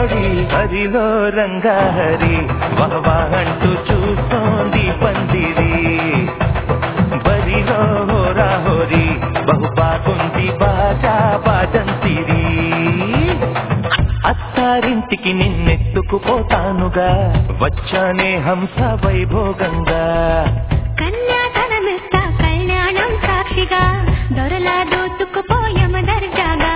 జోడి హరిలో రంగాహరి వహవా అంటూ చూస్తోంది పందిరి బరిలో హోరా హోరి బహు బాగుంది బాజా బాజంతిరి అత్తారింటికి నిన్నెత్తుకుపోతానుగా వచ్చానే హంస వైభోగంగా కన్యాధనమిస్తా కళ్యాణం సాక్షిగా దొరలా దోచుకుపోయమ దర్జాగా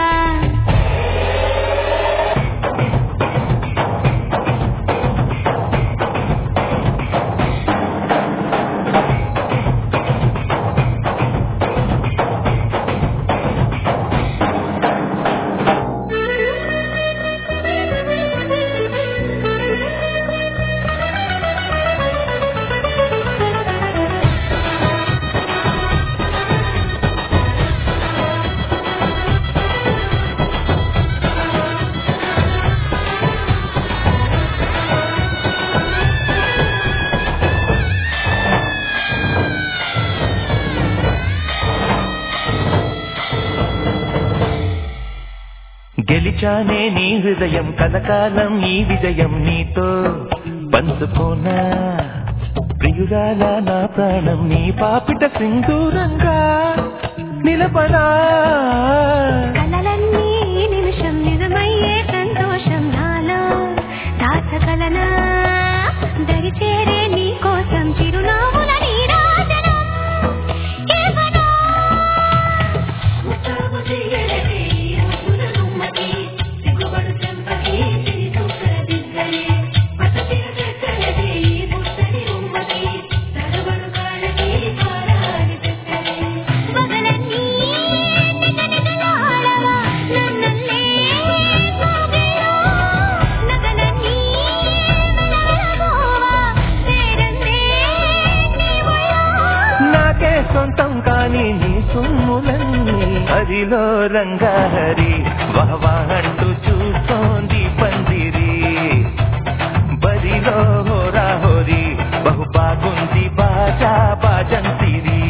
గెలిచానే నీ హృదయం కలకాలం ఈ విజయం నీతో పంచుకోనా ప్రియురాల నా ప్రాణం నీ పాపిట సింధూరంగా నిలబడా కలలన్నీ ఈ నిమిషం నిజమయ్యే సంతోషం నాలో దాచగలనా దరిచేరే నీ కోసం చిరునవ్వుల నీరాజనం ఇవ్వనా? ముస్తాబు చెయ్యలే ఈ రోజుల గుమ్మకి, సిగ్గుపడు చెంపకి సిరి చూపుల దిగ్గలే. పసపిన చెక్కలదే ఈ ముత్తడి ఉమ్మకి, తడబడు కాళ్ళకి పారాని చెక్కలే. పగలన్నీ నిగనిగలాడవా, నన్నల్లే కోగిలో. నగలన్నీ వెలవెలబోవా, చేరందే నీ ఒళ్ళో. నాకే సొంతం కాని నీ సొమ్ములన్నీ హరిలో రంగాహరి వహవా అంటూ చూస్తోంది పందిరి బరిలో హోరా హోరి బహు బాగుంది బాజా బాజంతిరి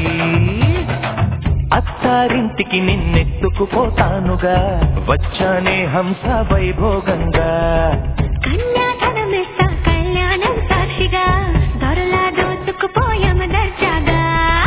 అత్తారింటికి నిన్నెత్తుకుపోతానుగా వచ్చానే హంస వైభోగంగా కన్యాధనమిస్తా కళ్యాణం సాక్షిగా దొరలా దోచుకుపోయమ దర్జాగా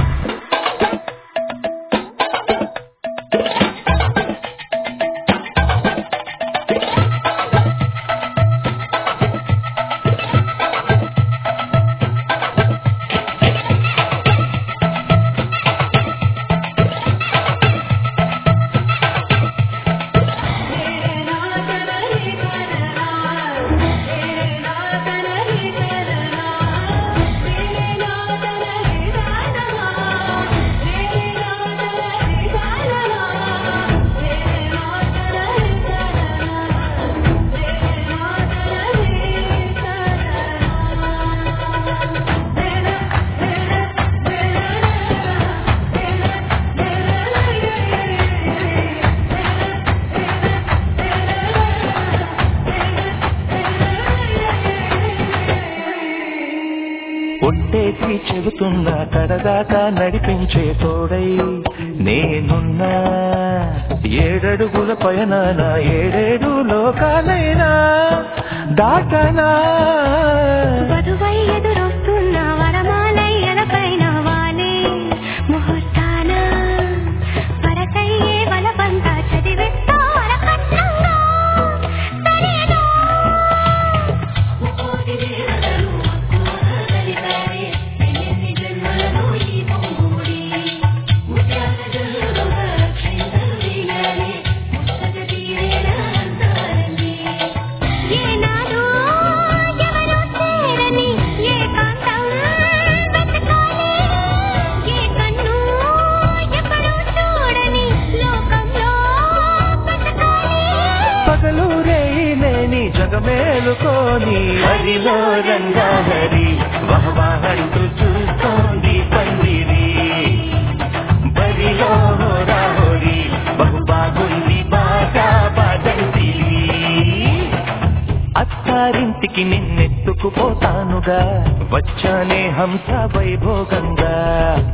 ఒట్టేసి చెబుతున్నా కడదాకా నడిపించే తోడై నేనున్నా ఏడడుగుల పైన నా ఏడేడు లోకాలైనా దాటనా వధువై ఎదురొస్తున్న వరమాలై ఎలపైన వాలే ముహూర్తాన పరకయ్యే వలపంత చదివిస్తా వరకట్నంగా సరేనా ముకోటి దేవతలు కలిగారే ఎన్ని జన్మలలో ఈ పొంగుడి ముత్యాల జల్లుగా క్షేత్రం వీగాలి ముచ్చట తీరేలా అంతారండి ఏనాడు ఎవరో చేరని ఏకాంతం వెతకాలి. ఏ కన్ను ఎప్పుడూ చూడని లోకంలో వెతకాలి. పగలు రేయి లేని జగమేలుకోని హరిలో రంగాహరి వహవా అంటూ చూస్తోంది పందిరి బరిలో హోరా హోరి బహు బాగుంది బాగా బాజంతిరి అత్తారింటికి నిన్నెత్తుకుపోతానుగా వచ్చానే హంస వైభోగంగా